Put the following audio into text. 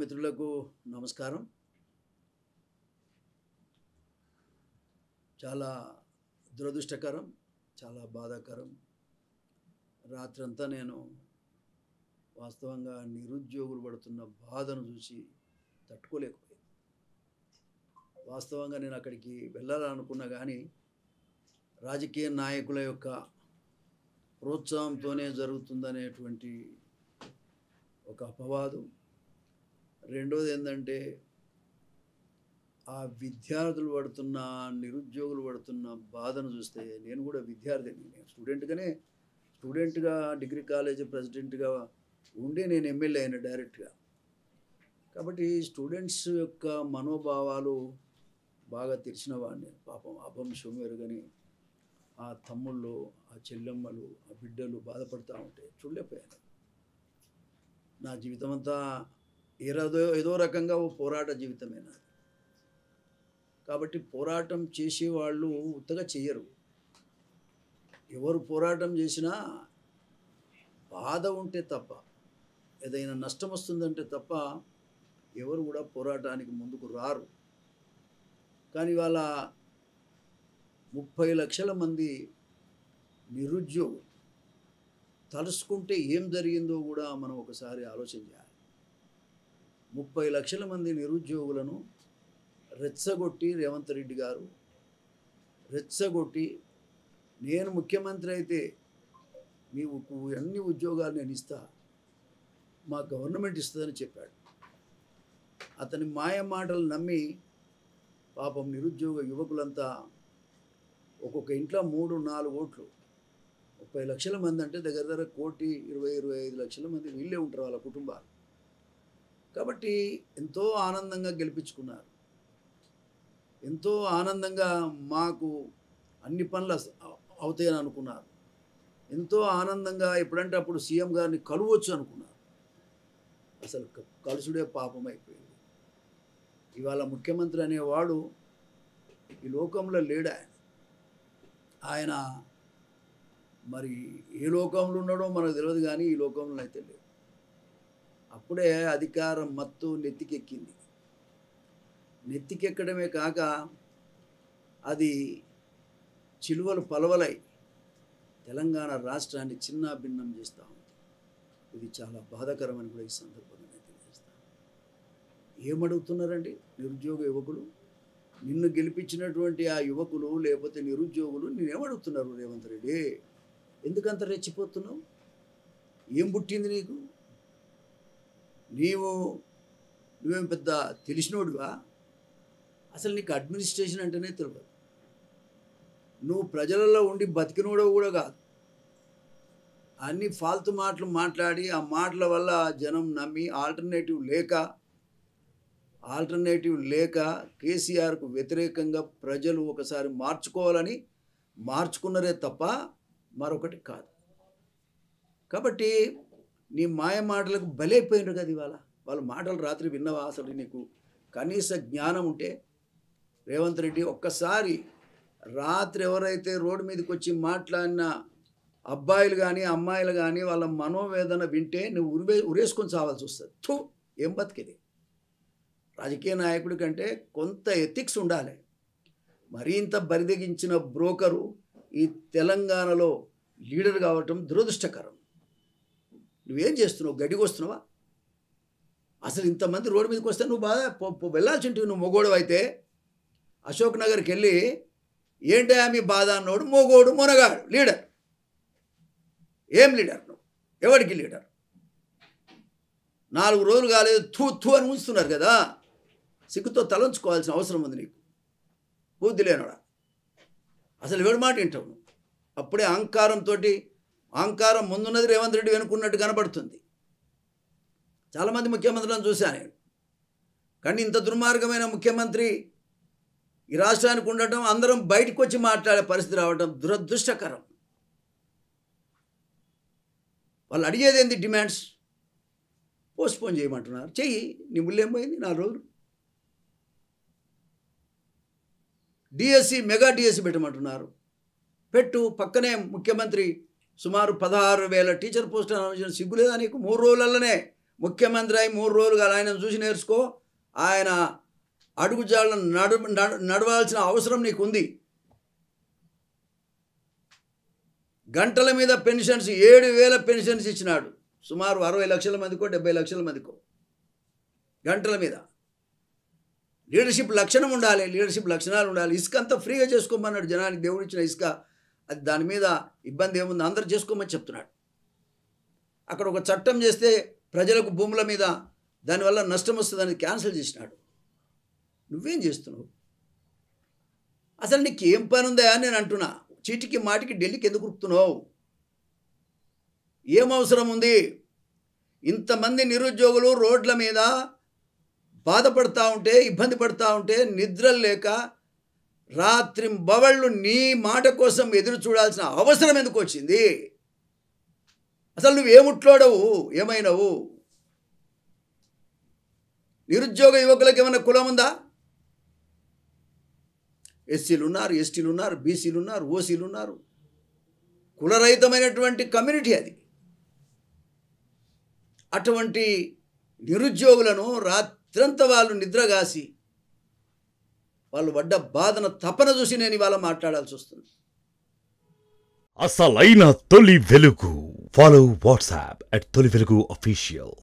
మిత్రులకు నమస్కారం చాలా దురదృష్టకరం చాలా బాధాకరం రాత్రంతా నేను వాస్తవంగా నిరుద్యోగులు పడుతున్న బాధను చూసి తట్టుకోలేకపోయాను వాస్తవంగా నేను అక్కడికి వెళ్ళాలనుకున్నా కానీ రాజకీయ నాయకుల యొక్క ప్రోత్సాహంతోనే జరుగుతుందనేటువంటి ఒక అపవాదం రెండోది ఏంటంటే ఆ విద్యార్థులు పడుతున్న నిరుద్యోగులు పడుతున్న బాధను చూస్తే నేను కూడా విద్యార్థిని నేను స్టూడెంట్గానే స్టూడెంట్గా డిగ్రీ కాలేజ్ ప్రెసిడెంట్గా ఉండి నేను ఎమ్మెల్యే అయిన డైరెక్ట్గా కాబట్టి స్టూడెంట్స్ యొక్క మనోభావాలు బాగా తెలిసిన వాడిని పాపం అభం సోమేరుగని ఆ తమ్ముళ్ళు ఆ చెల్లెమ్మలు ఆ బిడ్డలు బాధపడుతూ ఉంటే చూడలేకపోయాను నా జీవితం అంతా ఏదో ఏదో రకంగా ఓ పోరాట జీవితమే నాది కాబట్టి పోరాటం చేసేవాళ్ళు ఉత్తగా చెయ్యరు ఎవరు పోరాటం చేసినా బాధ ఉంటే తప్ప ఏదైనా నష్టం వస్తుందంటే తప్ప ఎవరు కూడా పోరాటానికి ముందుకు రారు కానీ వాళ్ళ ముప్పై లక్షల మంది నిరుద్యోగులు తలుసుకుంటే ఏం జరిగిందో కూడా మనం ఒకసారి ఆలోచన చేయాలి ముప్పై లక్షల మంది నిరుద్యోగులను రెచ్చగొట్టి రేవంత్ రెడ్డి గారు రెచ్చగొట్టి నేను ముఖ్యమంత్రి అయితే మీకు అన్ని ఉద్యోగాలు నేను ఇస్తా మా గవర్నమెంట్ ఇస్తుందని చెప్పాడు అతని మాయ మాటలు నమ్మి పాపం నిరుద్యోగ యువకులంతా ఒక్కొక్క ఇంట్లో మూడు నాలుగు ఓట్లు ముప్పై లక్షల మంది అంటే దగ్గర దగ్గర కోటి ఇరవై ఇరవై ఐదు లక్షల మంది వీళ్ళే ఉంటారు వాళ్ళ కుటుంబాలు కాబట్టి ఎంతో ఆనందంగా గెలిపించుకున్నారు ఎంతో ఆనందంగా మాకు అన్ని పనులు అవుతాయని అనుకున్నారు ఎంతో ఆనందంగా ఎప్పుడంటే అప్పుడు సీఎం గారిని కలవచ్చు అనుకున్నారు అసలు కలుసుడే పాపం అయిపోయింది ఇవాళ ముఖ్యమంత్రి అనేవాడు ఈ లోకంలో లేడు ఆయన ఆయన మరి ఏ లోకంలో ఉన్నాడో మనకు తెలియదు కానీ ఈ లోకంలో అయితే లేడు అప్పుడే అధికారం మత్తు నెత్తికెక్కింది నెత్తికెక్కడమే కాక అది చిలువలు పలవలై తెలంగాణ రాష్ట్రాన్ని చిన్న భిన్నం చేస్తూ ఉంది ఇది చాలా బాధాకరమని కూడా ఈ సందర్భంగా నేను తెలియజేస్తాను ఏమడుగుతున్నారండి నిరుద్యోగ యువకులు నిన్ను గెలిపించినటువంటి ఆ యువకులు లేకపోతే నిరుద్యోగులు నేనేమడుగుతున్నారు రేవంత్ రెడ్డి ఎందుకంత రెచ్చిపోతున్నావు ఏం పుట్టింది నీకు నీవు నువ్వేం పెద్ద తెలిసినోడుగా అసలు నీకు అడ్మినిస్ట్రేషన్ అంటేనే తెలియదు నువ్వు ప్రజలలో ఉండి బతికినోడో కూడా కాదు అన్ని ఫాల్తు మాటలు మాట్లాడి ఆ మాటల వల్ల జనం నమ్మి ఆల్టర్నేటివ్ లేక ఆల్టర్నేటివ్ లేక కేసీఆర్కు వ్యతిరేకంగా ప్రజలు ఒకసారి మార్చుకోవాలని మార్చుకున్నరే తప్ప మరొకటి కాదు కాబట్టి నీ మాయ మాటలకు బలైపోయినారు కదా ఇవాళ వాళ్ళ మాటలు రాత్రి విన్నవా అసలు నీకు కనీస జ్ఞానం ఉంటే రేవంత్ రెడ్డి ఒక్కసారి రాత్రి ఎవరైతే రోడ్డు మీదకి వచ్చి మాట్లాడిన అబ్బాయిలు కానీ అమ్మాయిలు కానీ వాళ్ళ మనోవేదన వింటే నువ్వు ఉరివే ఉరేసుకొని చావాల్సి వస్తుంది థూ ఏం బతికేది రాజకీయ నాయకుడి కంటే కొంత ఎథిక్స్ ఉండాలి మరింత బరిదెగించిన బ్రోకరు ఈ తెలంగాణలో లీడర్ కావటం దురదృష్టకరం నువ్వేం చేస్తున్నావు గడికి వస్తున్నావా అసలు ఇంతమంది రోడ్డు మీదకి వస్తే నువ్వు బాగా వెళ్ళాల్సి ఉంటుంది నువ్వు మొగోడు అయితే అశోక్ నగర్కి వెళ్ళి ఏంటా మీ బాధ అన్నోడు మొగోడు మొనగాడు లీడర్ ఏం లీడర్ నువ్వు ఎవరికి లీడర్ నాలుగు రోజులు కాలేదు థూ థూ అని ఉంచుతున్నారు కదా సిగ్గుతో తలంచుకోవాల్సిన అవసరం ఉంది నీకు బుద్ధి లేనోడా అసలు ఎవరి మాట వింటావు నువ్వు అప్పుడే అహంకారంతో అహంకారం ముందున్నది రేవంత్ రెడ్డి వెనుకున్నట్టు కనబడుతుంది చాలామంది ముఖ్యమంత్రులను చూశాను నేను కానీ ఇంత దుర్మార్గమైన ముఖ్యమంత్రి ఈ రాష్ట్రానికి ఉండటం అందరం బయటకు వచ్చి మాట్లాడే పరిస్థితి రావడం దురదృష్టకరం వాళ్ళు అడిగేది ఏంది డిమాండ్స్ పోస్ట్పోన్ చేయమంటున్నారు చెయ్యి నీ ముళ్ళేం పోయింది నాలుగు రోజులు డిఎస్సి మెగా డిఎస్సి పెట్టమంటున్నారు పెట్టు పక్కనే ముఖ్యమంత్రి సుమారు పదహారు వేల టీచర్ పోస్టులు అనౌన్స్ సిగ్గులేదా నీకు మూడు రోజులలోనే ముఖ్యమంత్రి అయి మూడు రోజులుగా ఆయన చూసి నేర్చుకో ఆయన అడుగుజాడలను నడు నడు- నడవాల్సిన అవసరం నీకుంది గంటల మీద పెన్షన్స్ ఏడు వేల పెన్షన్స్ ఇచ్చినాడు సుమారు అరవై లక్షల మందికో డెబ్బై లక్షల మందికో గంటల మీద లీడర్షిప్ లక్షణం ఉండాలి లీడర్షిప్ లక్షణాలు ఉండాలి ఇసుక అంతా ఫ్రీగా చేసుకోమన్నాడు జనానికి దేవుడు ఇచ్చిన ఇసుక అది దాని మీద ఇబ్బంది ఏముంది అందరు చేసుకోమని చెప్తున్నాడు అక్కడ ఒక చట్టం చేస్తే ప్రజలకు భూముల మీద దానివల్ల నష్టం వస్తుందని క్యాన్సిల్ చేసినాడు నువ్వేం చేస్తున్నావు అసలు నీకు ఏం పని ఉందా అని నేను అంటున్నా చీటికి మాటికి ఢిల్లీకి ఎందుకు ఉరుకుతున్నావు ఏం అవసరం ఉంది ఇంతమంది నిరుద్యోగులు రోడ్ల మీద బాధపడతా ఉంటే ఇబ్బంది పడతా ఉంటే నిద్రలు లేక రాత్రి బవళ్ళు నీ మాట కోసం ఎదురు చూడాల్సిన అవసరం ఎందుకు వచ్చింది అసలు నువ్వు ఏముట్లోడవు ఏమైనవు నిరుద్యోగ యువకులకు ఏమైనా కులం ఉందా ఎస్సీలు ఉన్నారు ఎస్టీలు ఉన్నారు బీసీలు ఉన్నారు ఓసీలు ఉన్నారు కులరహితమైనటువంటి కమ్యూనిటీ అది అటువంటి నిరుద్యోగులను రాత్రంతా వాళ్ళు నిద్రగాసి వాళ్ళు పడ్డ బాధన తపన చూసి నేను ఇవాళ మాట్లాడాల్సి వస్తుంది అసలైన తొలి వెలుగు ఫాలో వాట్సాప్ అట్ తొలి వెలుగు అఫీషియల్